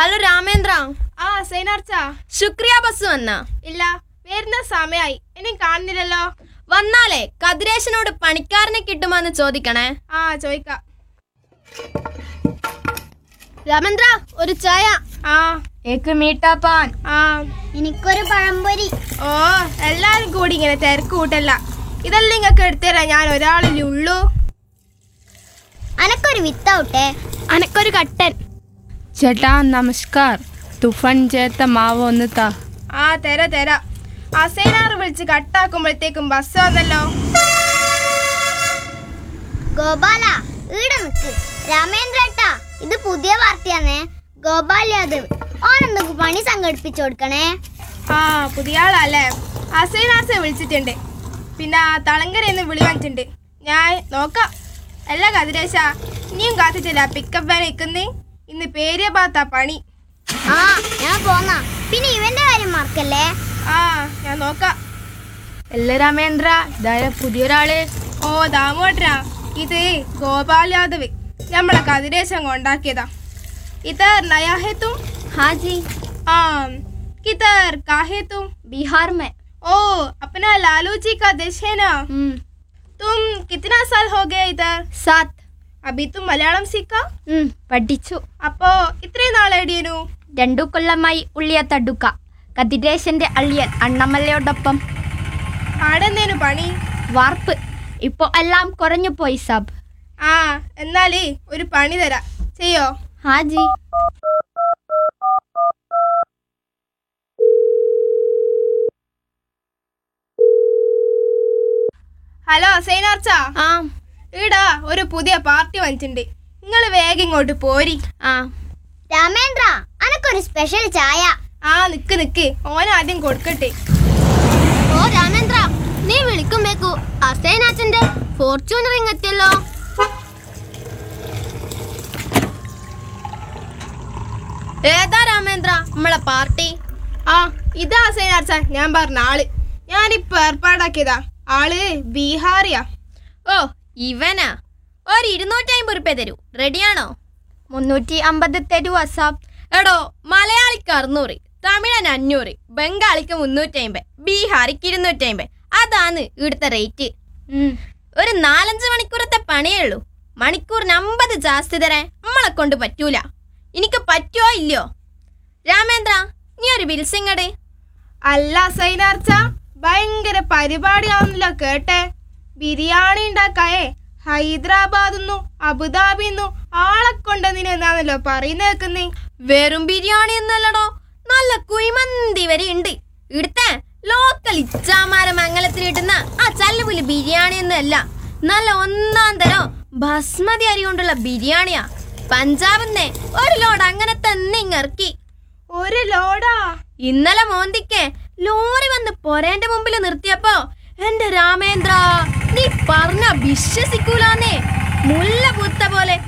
hello Ramendra ആ സൈനാർച്ച ശുക്രിയ bus വന്ന ഇല്ല വരുന്ന സമയായി ഇനി കാണുന്നില്ലല്ലോ വന്നാലേ കതിരേശനോട് പണിക്കാരനെ കിട്ടുമെന്ന് ചോദിക്കണേ ആ ചോദിക്കാം രാമേന്ദ്ര ഒരു ചായ ആ ഏക്ക് മീട്ടാപ്പാൻ ആ എനിക്കൊരു പഴംപൊരി ഓ എല്ലാരും കൂടി ഇങ്ങനെ തിരക്ക് കൂട്ടല്ല ഇതെല്ലാം ഇങ്ങക്ക് എടുത്തുതരാം ഞാൻ ഒരാളില്ലേ ഉള്ളൂ അനക്കൊരു വിത്തൗട്ടെ അനക്കൊരു കട്ടൻ ചേട്ടാ നമസ്കാർ തുഫൻ ചേർത്ത മാവ് ഒന്ന് താ ആ തരാ തരാ ആ സൈനാറ് വിളിച്ച് കട്ടാക്കുമ്പോഴത്തേക്കും ബസ് വന്നല്ലോ ഗോപാല ഈടെ നിക്ക് രാമേന്ദ്രേട്ടാ ഇത് പുതിയ പാർട്ടിയാണേ ഗോപാൽ യാദവ് ഓനെന്തൊക്കെ പണി സംഘടിപ്പിച്ചു കൊടുക്കണേ ആ പുതിയ ആളല്ലേ ആ സൈനാർച്ച വിളിച്ചിട്ടുണ്ട് പിന്നെ ആ തളങ്കരയെന്ന് വിളി വന്നിട്ടുണ്ട് ഞാൻ നോക്കാം അല്ല കതിരേശ ഇനിയും കാത്തിട്ടില്ല പിക്കപ്പ് വാൻ നിൽക്കുന്നേ ഇന്ന് പേരിയ ഭാഗത്താ പണി ആ ഞാൻ പോന്നാ പിന്നെ ഇവന്റെ കാര്യം മറക്കല്ലേ ആ ഞാൻ നോക്കാം അല്ല രാമേന്ദ്ര ഇതായ പുതിയൊരാള് ഓ ദാമോട്ടരാ ഇത് ഗോപാൽ യാദവ് നമ്മളെ കതിരേശം കൊണ്ടാക്കിയതാ ഇതർ നയാ ഹേ തും हाँ जी ആ किधर काहे तुम बिहार में ओ अपना लालू जी का देश है ना हम्म, तुम कितना साल हो गए इधर सात അഭി തും മലയാളം സീക്ക ഉം, പഠിച്ചു അപ്പോ ഇത്രയും നാളെടിയനു രണ്ടു കൊല്ലമായി ഉള്ളിയ തടുക്ക കതിരേശന്റെ അള്ളിയൻ അണ്ണമല്ലയോടൊപ്പം ആടെന്തേനു പണി വാർപ്പ് ഇപ്പോ എല്ലാം കുറഞ്ഞു പോയി സബ് ആ എന്നാലേ ഒരു പണി തരാം ചെയ്യോ हाँ जी ഹലോ സൈനാർച്ച ആ ഈടാ ഒരു പുതിയ പാർട്ടി വന്നിട്ടുണ്ട് നിങ്ങൾ വേഗം ഇങ്ങോട്ട് പോരി ആ രാമേന്ദ്ര അനക്കൊരു സ്പെഷ്യൽ ചായ ആ നിക്ക് നിക്ക് ഓൻ ആദ്യം കൊടുക്കട്ടെ ഓ രാമേന്ദ്ര നീ വിളിക്കുമ്പേക്കു അസേനാച്ചന്റെ ഫോർച്യൂണർ ഇങ്ങെത്തിയല്ലോ ഏതാ രാമേന്ദ്ര നമ്മളെ പാർട്ടി ആ ഇതാ സൈനാർച്ച ഞാൻ പറഞ്ഞ ആള് ഞാനിപ്പോ ഏർപ്പാടാക്കിയതാ ആള് ബീഹാറിയാ ഓ ഇവനാ ഒരു ഇരുന്നൂറ്റി അമ്പത് റുപ്യ തരൂ റെഡിയാണോ മുന്നൂറ്റി അമ്പത് തരൂ അസാബ് എടോ മലയാളിക്ക് അറുന്നൂറ് തമിഴന് അഞ്ഞൂറ് ബംഗാളിക്ക് മുന്നൂറ്റി അമ്പത് ബീഹാറിക്ക് ഇരുന്നൂറ്റി അമ്പത് അതാണ് ഇവിടുത്തെ റേറ്റ് ഒരു നാലഞ്ച് മണിക്കൂറത്തെ പണിയേ ഉള്ളൂ മണിക്കൂറിന് അമ്പത് ജാസ്തി തരാൻ നമ്മളെ കൊണ്ട് പറ്റൂല എനിക്ക് പറ്റുമോ ഇല്ലയോ രാമേന്ദ്ര നീ ഒരു ബിൽസിങ്ങടെ അല്ല സൈനാർച്ച ഭയങ്കര പരിപാടിയാവുന്നില്ല കേട്ടെ ബിരിയാണി ഉണ്ടാക്കായേ ഹൈദരാബാദിന്നു അബുദാബിന്നു ആളെ കൊണ്ടെന്നാണല്ലോ പറയുന്ന കേക്കുന്നേ വെറും ബിരിയാണി എന്നല്ലടോ നല്ല കുഴിമന്തി വരെ ഉണ്ട് ഇവിടുത്തെ ലോക്കൽ ഇച്ചാമാര മംഗലത്തിൽ കിട്ടുന്ന ആ ചല്ലുപുലി ബിരിയാണി ഒന്നുമല്ല നല്ല ഒന്നാം തരം ബസ്മതി അരി കൊണ്ടുള്ള ബിരിയാണിയാ പഞ്ചാബിന്നെ ഒരു ലോഡ് അങ്ങനെ തന്നെ ഇങ്ങിറക്കി ഒരു ലോഡാ ഇന്നലെ മോന്തിക്ക് ലോറി വന്ന് പൊരേന്റെ മുമ്പിൽ നിർത്തിയപ്പോ എന്റെ രാമേന്ദ്ര നീ പറഞ്ഞ വിശ്വസിക്കൂലാന്നേ മുല്ല പൂത്ത പോലെ